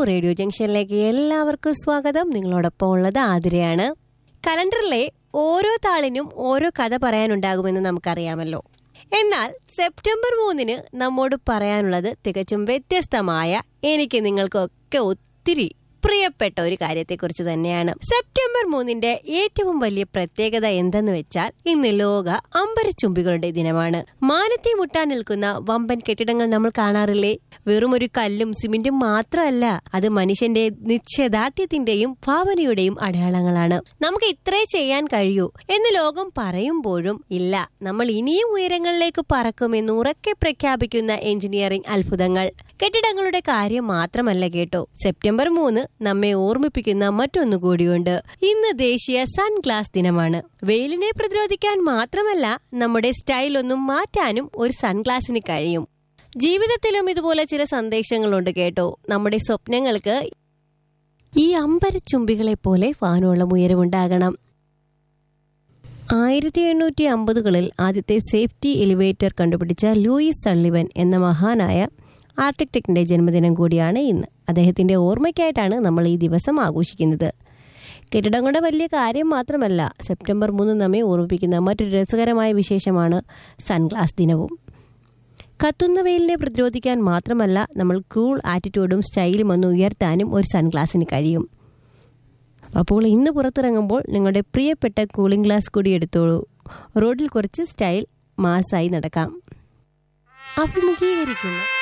radio ജംഗ്ഷനിലേക്ക് എല്ലാവർക്കും സ്വാഗതം നിങ്ങളോടൊപ്പം ഉള്ളത് ആതിരയാണ് കലണ്ടറിലെ ഓരോ താളിനും ഓരോ കഥ പറയാനുണ്ടാകുമെന്ന് നമുക്കറിയാമല്ലോ എന്നാൽ സെപ്റ്റംബർ മൂന്നിന് നമ്മോട് പറയാനുള്ളത് തികച്ചും വ്യത്യസ്തമായ എനിക്ക് നിങ്ങൾക്കൊക്കെ ഒത്തിരി പ്രിയപ്പെട്ട ഒരു കാര്യത്തെക്കുറിച്ച് തന്നെയാണ് സെപ്റ്റംബർ മൂന്നിന്റെ ഏറ്റവും വലിയ പ്രത്യേകത എന്തെന്ന് വെച്ചാൽ ഇന്ന് ലോക അമ്പരച്ചുംബികളുടെ ദിനമാണ് മാനത്തെ മുട്ടാൻ നിൽക്കുന്ന വമ്പൻ കെട്ടിടങ്ങൾ നമ്മൾ കാണാറില്ലേ വെറും ഒരു കല്ലും സിമെന്റും മാത്രമല്ല അത് മനുഷ്യന്റെ നിശ്ചയദാർഢ്യത്തിന്റെയും ഭാവനയുടെയും അടയാളങ്ങളാണ് നമുക്ക് ഇത്രേ ചെയ്യാൻ കഴിയൂ എന്ന് ലോകം പറയുമ്പോഴും ഇല്ല നമ്മൾ ഇനിയും ഉയരങ്ങളിലേക്ക് പറക്കുമെന്ന് ഉറക്കെ പ്രഖ്യാപിക്കുന്ന എഞ്ചിനീയറിംഗ് അത്ഭുതങ്ങൾ കെട്ടിടങ്ങളുടെ കാര്യം മാത്രമല്ല കേട്ടോ സെപ്റ്റംബർ മൂന്ന് നമ്മെ ഓർമ്മിപ്പിക്കുന്ന മറ്റൊന്നു കൂടിയുണ്ട് ഇന്ന് ദേശീയ സൺഗ്ലാസ് ദിനമാണ് വെയിലിനെ പ്രതിരോധിക്കാൻ മാത്രമല്ല നമ്മുടെ സ്റ്റൈൽ ഒന്നും മാറ്റാനും ഒരു സൺഗ്ലാസിന് കഴിയും ജീവിതത്തിലും ഇതുപോലെ ചില സന്ദേശങ്ങളുണ്ട് കേട്ടോ നമ്മുടെ സ്വപ്നങ്ങൾക്ക് ഈ അമ്പരച്ചുംബികളെ പോലെ വാനോളം ഉയരമുണ്ടാകണം ആയിരത്തി എണ്ണൂറ്റി അമ്പതുകളിൽ ആദ്യത്തെ സേഫ്റ്റി എലിവേറ്റർ കണ്ടുപിടിച്ച ലൂയിസ് സള്ളിവൻ എന്ന മഹാനായ ആർക്കിടെക്റ്റിന്റെ ജന്മദിനം കൂടിയാണ് ഇന്ന് അദ്ദേഹത്തിന്റെ ഓർമ്മയ്ക്കായിട്ടാണ് നമ്മൾ ഈ ദിവസം ആഘോഷിക്കുന്നത് കെട്ടിടങ്ങളുടെ വലിയ കാര്യം മാത്രമല്ല സെപ്റ്റംബർ മൂന്ന് നമ്മെ ഓർമ്മിപ്പിക്കുന്ന മറ്റൊരു രസകരമായ വിശേഷമാണ് സൺഗ്ലാസ് ദിനവും കത്തുന്ന വെയിലിനെ പ്രതിരോധിക്കാൻ മാത്രമല്ല നമ്മൾ കൂൾ ആറ്റിറ്റ്യൂഡും സ്റ്റൈലും ഒന്ന് ഉയർത്താനും ഒരു സൺഗ്ലാസിന് കഴിയും അപ്പോൾ ഇന്ന് പുറത്തിറങ്ങുമ്പോൾ നിങ്ങളുടെ പ്രിയപ്പെട്ട കൂളിംഗ് ഗ്ലാസ് കൂടി എടുത്തോളൂ റോഡിൽ കുറച്ച് സ്റ്റൈൽ മാസായി നടക്കാം അഭിമുഖീകരിക്കുന്നു